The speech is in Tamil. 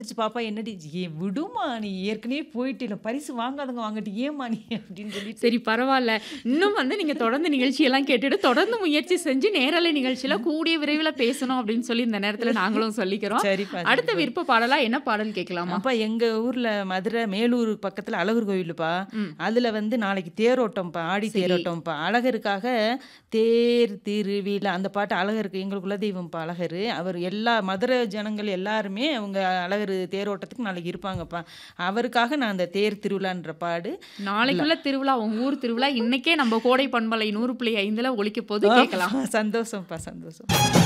ச்சு பாப்பா என்னடி ஏ விடுமா நீ ஏற்கனவே போயிட்டில பரிசு வாங்காதவங்க வாங்கட்டு ஏம்மா நீ அப்படின்னு சொல்லிட்டு சரி பரவால்ல. இன்னும் வந்து நீங்க தொடர்ந்து நிகழ்ச்சியெல்லாம் கேட்டுட்டு, தொடர்ந்து முயற்சி செஞ்சு நேரலை நிகழ்ச்சியில கூடிய விரைவில பேசணும் அப்படின்னு சொல்லி இந்த நேரத்துல நாங்களும் சொல்லிக்கிறோம். சரிப்பா அடுத்த சரிப்பா விருப்ப பாடலா என்ன பாடல் கேட்கலாமா? அப்பா எங்க ஊர்ல மதுரை மேலூர் பக்கத்துல அழகர் கோவிலுப்பா ம். அதுல வந்து நாளைக்கு தேரோட்டம்ப்பா ஆடி சரி. தேரோட்டம்ப்பா அழகருக்காக தேர் திருவிழா அந்த பாட்டு அழகருக்கு எங்கள் குலதெய்வம்ப்பா அழகரு அவர் எல்லா மதுரை ஜனங்கள் எல்லாருமே அவங்க அழகர் தேரோட்டத்துக்கு நாளைக்கு இருப்பாங்கப்பா அவருக்காக நான் அந்த தேர் திருவிழான்ற பாடு நாளைக்குள்ள திருவிழா உங்க ஊர் திருவிழா இன்னைக்கே நம்ம கோடை பண்பலை 100.5ல ஒலிக்க போது கேட்கலாம். சந்தோஷம்ப்பா சந்தோஷம்